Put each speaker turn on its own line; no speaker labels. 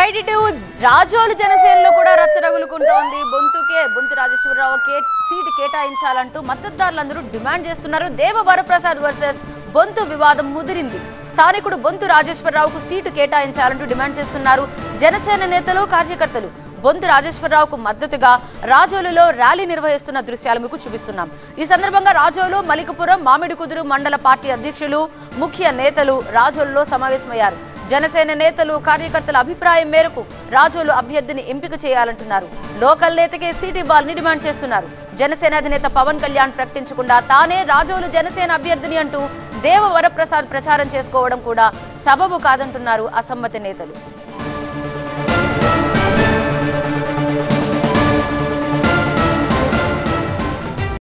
right ఇటు రాజోలు జనసేనలో కూడా రచ్చరగులుకుంటోంది బొంతుకే బొంతు రాజేశ్వరరావు కే సీటు కేటాయించాలంటూ మద్దతుదారులందరూ డిమాండ్ చేస్తున్నారు దేవ వరప్రసాద్ వర్సెస్ బొంతు వివాదం ముదిరింది స్థానికుడు బొంతు రాజేశ్వరరావుకు సీటు కేటాయించాలంటూ డిమాండ్ చేస్తున్నారు జనసేన నేతలు కార్యకర్తలు బొంతు రాజేశ్వరరావుకు మద్దతుగా రాజోలులో ర్యాలీ నిర్వహిస్తున్న దృశ్యాలు మీకు చూపిస్తున్నాం ఈ సందర్భంగా రాజోలు మలికపురం మామిడి కుదురు మండల పార్టీ అధ్యక్షులు ముఖ్య నేతలు రాజోలులో సమావేశమయ్యారు జనసేన నేతలు కార్యకర్తల అభిప్రాయం మేరకు రాజోలు అభ్యర్థిని ఎంపిక చేయాలంటున్నారు లోకల్ నేతకే సీట్ ఇవ్వాలని డిమాండ్ చేస్తున్నారు జనసేన అధినేత పవన్ కళ్యాణ్ ప్రకటించకుండా తానే రాజోలు జనసేన అభ్యర్థిని అంటూ దేవ వరప్రసాద్ ప్రచారం చేసుకోవడం కూడా సబబు కాదంటున్నారు అసమ్మతి నేతలు